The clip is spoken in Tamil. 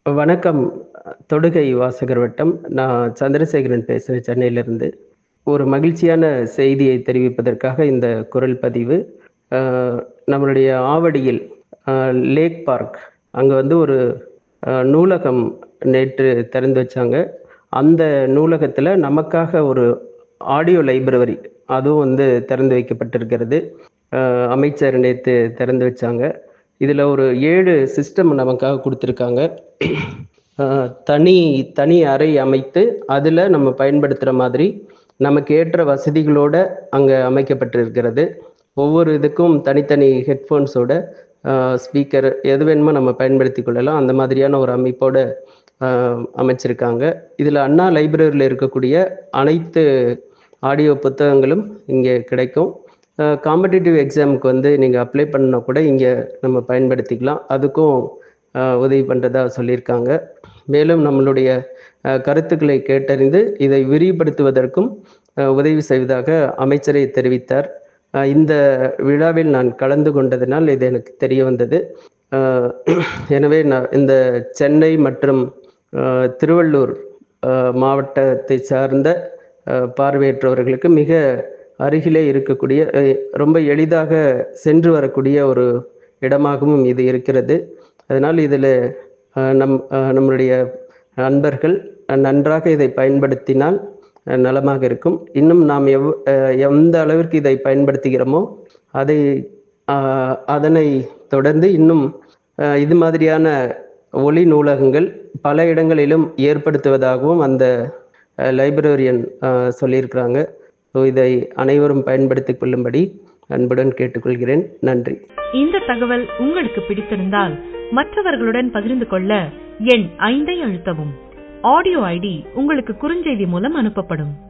வணக்கம் தொடுகை வாசகர் வட்டம் நான் சந்திரசேகரன் பேசுகிறேன் சென்னையிலிருந்து ஒரு மகிழ்ச்சியான செய்தியை தெரிவிப்பதற்காக இந்த குரல் பதிவு அஹ், நம்மளுடைய ஆவடியில் அஹ், லேக் பார்க் அங்கே வந்து ஒரு அஹ், நூலகம் நேற்று திறந்து வச்சாங்க அந்த நூலகத்தில் நமக்காக ஒரு ஆடியோ லைப்ரரி அதுவும் வந்து திறந்து வைக்கப்பட்டிருக்கிறது அஹ், அமைச்சர் நேற்று திறந்து வச்சாங்க இதில் ஒரு ஏழு சிஸ்டம் நமக்காக கொடுத்துருக்காங்க அஹ், தனி தனி அறை அமைத்து அதில் நம்ம பயன்படுத்துகிற மாதிரி நமக்கு ஏற்ற வசதிகளோட அங்கே அமைக்கப்பட்டிருக்கிறது ஒவ்வொரு இதுக்கும் தனித்தனி ஹெட்ஃபோன்ஸோட ஸ்பீக்கர் எது வேணுமோ நம்ம பயன்படுத்தி கொள்ளலாம் அந்த மாதிரியான ஒரு அமைப்போட அஹ், அமைச்சிருக்காங்க இதில் அண்ணா லைப்ரரியில் இருக்கக்கூடிய அனைத்து ஆடியோ புத்தகங்களும் இங்கே கிடைக்கும் காம்படிட்டிவ் எக்ஸாமுக்கு வந்து நீங்கள் அப்ளை பண்ணா கூட இங்கே நம்ம பயன்படுத்திக்கலாம் அதுக்கும் அஹ், உதவி பண்ணுறதா சொல்லியிருக்காங்க மேலும் நம்மளுடைய அஹ், கருத்துக்களை கேட்டறிந்து இதை விரிவுபடுத்துவதற்கும் அஹ், உதவி செய்வதாக அமைச்சரை தெரிவித்தார் அஹ், இந்த விழாவில் நான் கலந்து கொண்டதினால் இது எனக்கு தெரிய வந்தது அஹ், எனவே நான் இந்த சென்னை மற்றும் அஹ், திருவள்ளூர் அஹ், மாவட்டத்தை சார்ந்த அஹ், பார்வையற்றவர்களுக்கு மிக அருகிலே இருக்கக்கூடிய அஹ், ரொம்ப எளிதாக சென்று வரக்கூடிய ஒரு இடமாகவும் இது இருக்கிறது அதனால் இதில் நம் அஹ், நம்மளுடைய நண்பர்கள் அஹ், நன்றாக இதை பயன்படுத்தினால் அஹ், நலமாக இருக்கும் இன்னும் நாம் எவ் அஹ், எந்த அளவிற்கு இதை பயன்படுத்துகிறோமோ அதை அஹ், அதனை தொடர்ந்து இன்னும் அஹ், இது மாதிரியான ஒளி நூலகங்கள் பல இடங்களிலும் ஏற்படுத்துவதாகவும் அந்த லைப்ரரியன் சொல்லியிருக்கிறாங்க ஸோ இதை அனைவரும் பயன்படுத்திக் கொள்ளும்படி அன்புடன் கேட்டுக்கொள்கிறேன் நன்றி இந்த தகவல் உங்களுக்கு பிடித்திருந்தால் மற்றவர்களுடன் பகிர்ந்து கொள்ள எண் ஐந்தை அழுத்தவும் ஆடியோ ஐடி உங்களுக்கு குறுஞ்செய்தி மூலம் அனுப்பப்படும்